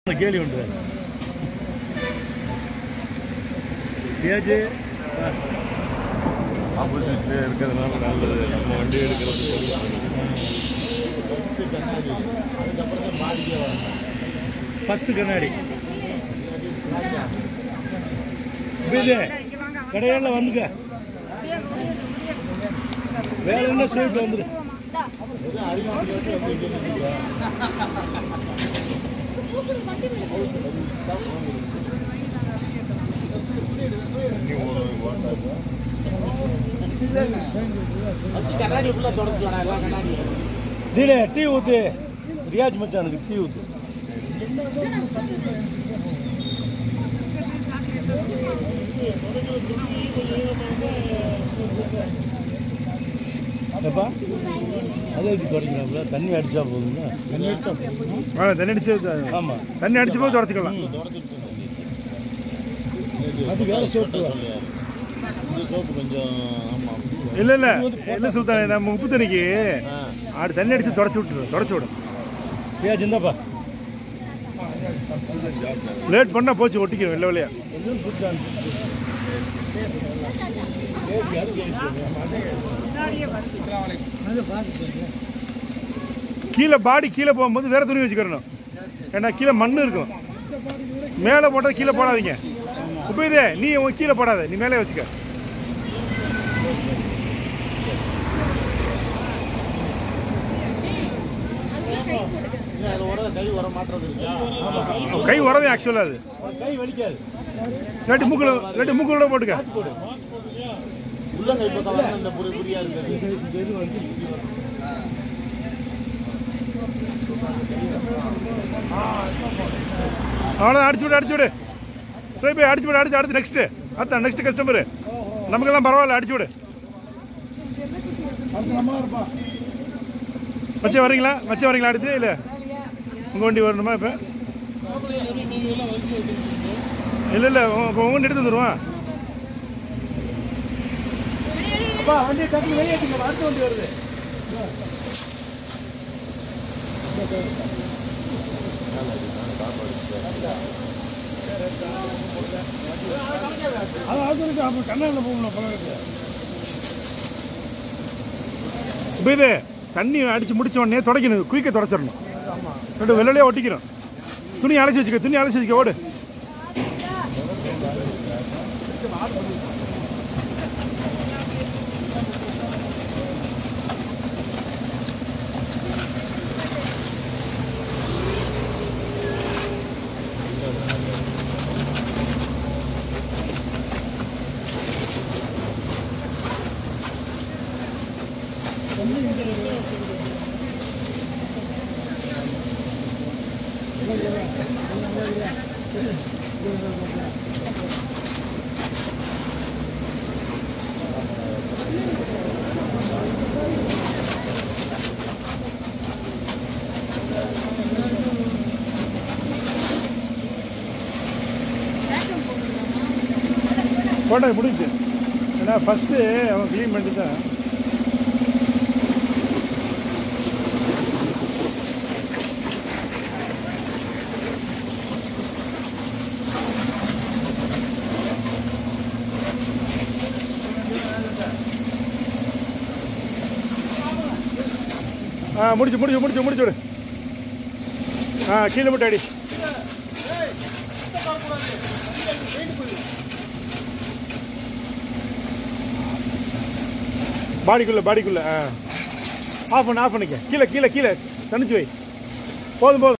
கேள்வி உண்டு பேஜ் ஆப்போசிட்ல இருக்கிறதுனால நல்லது நம்ம வண்டி எடுக்கிறது ஃபர்ஸ்ட் கண்ணாடி பேஜ் கடையில் வந்துக்க வேற என்ன ஸ்வீட் வந்துரு கண்ணாடி ஃபுல்லாக தொடச்சு வேணாம் எல்லாம் கண்ணாடி தீலே டீ ஊத்து ரியாஜ் மச்சானுக்கு டீ ஊத்து எப்பா அதை வச்சு தொடங்கிறாப்புல தண்ணி அடிச்சா போதுங்களா தண்ணி அடிச்சா ஆ, தண்ணி அடிச்சு ஆமாம் தண்ணி அடிச்சு போது தொடச்சிக்கலாம் அது வேற சோப்பு இந்த சோப்பு கொஞ்சம் ஆமாம் இல்ல இல்ல இல்ல சுல்தானே நம்ம உப்பு தண்ணிக்கு ஆடு தண்ணி அடிச்சு தொடச்சு விட்டுரு தொடச்சு விடும் ரியாஜ் இந்தாப்பா லேட் பண்ணா போச்சு ஒட்டிக்கிறோம் வெள்ள வெள்ளையா எதுவும் சுத்தான் கீழே பாடி கீழே போகும்போது வேற துணி வச்சுக்கிறணும் ஏன்னா கீழே மண் இருக்கும் மேலே போட்டால் கீழே போடாதீங்க இப்போ இதே நீ உன் கீழே போடாத நீ மேலே வச்சுக்க இல்லை அது வர கை வர மாட்டுறது இருக்கா கை உறவே ஆக்சுவலாக அது கை வலிக்காது ரெண்டு மூக்கில் ரெண்டு மூக்கில் போட்டுக்க உள்ள கை பக்கம் வர இந்த புரி புரியா இருக்குது இந்த இது வந்து அவ்வளோ அடிச்சு விடு அடிச்சு விடு சரி போய் அடிச்சு விடு அடிச்சு அடுத்து நெக்ஸ்ட்டு அதான் நெக்ஸ்ட் கஸ்டமரு நமக்கெல்லாம் பரவாயில்ல அடிச்சு விடு வச்சு வரீங்களா வச்சு வரீங்களா அடுத்து இல்லை உங்கள் வண்டி வரணுமா இப்போ இல்லை இல்லை உங்கள் வண்டி எடுத்து வந்துடுவான் அப்பா வண்டியை டக்குனு வெளியேற்றுங்க அடுத்த வண்டி வருது அது அது அப்போ கண்ணாடியில் போகணும் பழகுது இப்போ இது தண்ணி அடிச்சு முடிச்ச உடனே துடைக்கணும் குயிக்க துடைச்சிடணும் ரெண்டு வெள்ளையே ஒட்டிக்கணும் துணி அலசி வச்சுக்க துணி அலசி வச்சுக்க ஓடு போட்டோ முடிஞ்சு ஏன்னா ஃபஸ்ட்டு அவன் க்ளீன் பண்ணிட்டு தான் ஆ முடிச்சு முடிச்சு முடிச்சு முடிச்சு விடு ஆ கீழே போட்டு அடி பாடிக்குள்ள பாடிக்குள்ள ஆ ஆஃப் பண்ணு ஆஃப் பண்ணிக்க கீழே கீழே கீழே தனிச்சு வை போதும் போதும்